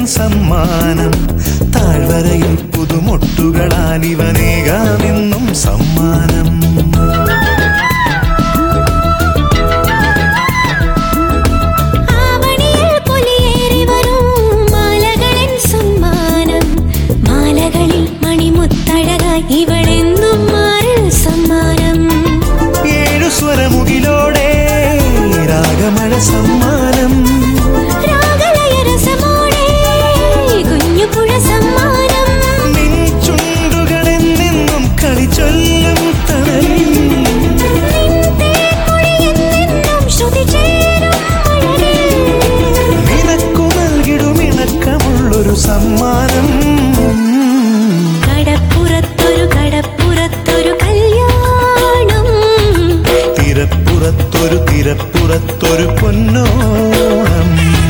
സമ്മാനം താഴ്വരയിൽ പുതുമൊട്ടുകളാൽ ഇവനേകാമെന്നും സമ്മാനം ആവണിയിൽ പൊലിയേറി വരും മാലകളിൻ സമ്മാനം മാലകളിൽ മണിമുത്തഴകായി ഇവളെന്നും മാറിൽ സമ്മാനം ഏഴു സ്വരമുകിലോടെ രാഗമഴ സമ്മാനം രാഗലയരസമോടെ കുഞ്ഞുപുഴ സമ്മാനം നിൻ ചുണ്ടുകളെന്നെന്നും കളിച്ചൊല്ലും തണലിൽ തേൻമൊഴിയെന്നെന്നും ശ്രുതി ചേരും മഴലിൽ നിനക്കു നൽകിടുമിണക്കമുള്ളൊരു സമ്മാനം കടപ്പുറത്തൊരു കടപ്പുറത്തൊരു കല്യാണം തിരപ്പുറത്തൊരു തിരപ്പുറത്തൊരു പൊന്നോണം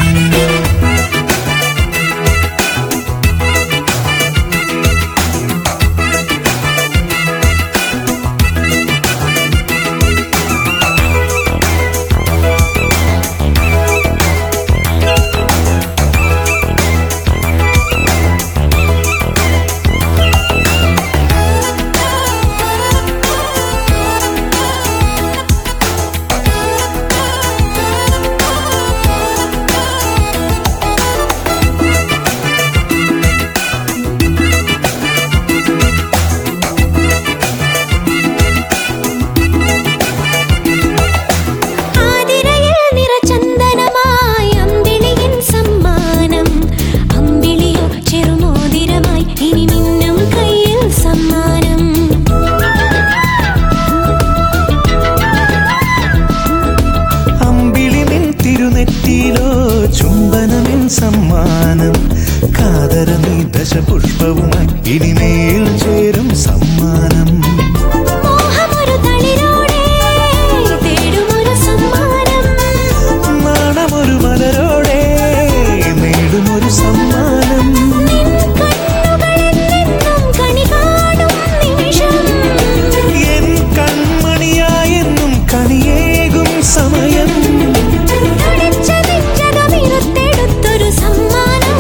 ആതിരയിൽ നിറചന്ദനമായി അമ്പിളിയിൻ സമ്മാനം അമ്പിളിയോ ചെറുമോതിരമായി ഇനി മിന്നും കയ്യിൽ സമ്മാനം അമ്പിളിമിൻ തിരുനെറ്റിയിലോ ചുംബനമിൻ സമ്മാനം കാതര നീ ദശപുഷ്പവുമായി ഇനിമേൽ ചേരും സമ്മാനം മോഹമൊരു തളിരോടെ തേടുമൊരു സമ്മാനം നാണമൊരു മലരോടെ നേടുമൊരു സമ്മാനം നിൻ കണ്ണുകളെന്നെന്നും കണി കാണും നിമിഷം എൻ കൺമണിയായെന്നും കണിയേകും സമയം തുടിച്ച നെഞ്ചകമിരുത്തെടുത്തൊരു സമ്മാനം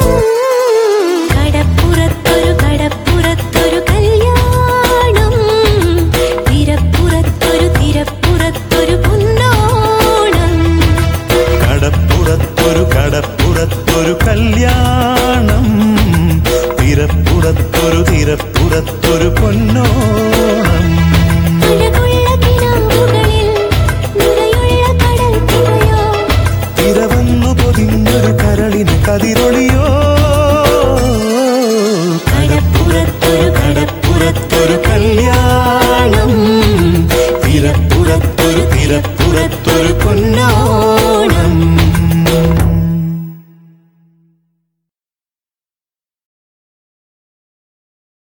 കടപ്പുറത്തൊരു കടപ്പുറത്തൊരു കല്യാണം തിരപ്പുറത്തൊരു തിരപ്പുറത്തൊരു പൊന്നോണം കടപ്പുറത്തൊരു കടപ്പുറത്തൊരു കല്യാണം തിരപ്പുറത്തൊരു തിരപ്പുറത്തൊരു പൊന്നോണം അഴകുള്ള കിനാവുകളിൽ നിറയുള്ള കടൽ തിരയോ തിരവന്നു പൊതിഞ്ഞൊരു കരളിന് കതിരൊളിയോ കടപ്പുറത്തൊരു കടപ്പുറത്തൊരു കല്യാണം തിരപ്പുറത്തൊരു തിരപ്പുറത്തൊരു പൊന്നോ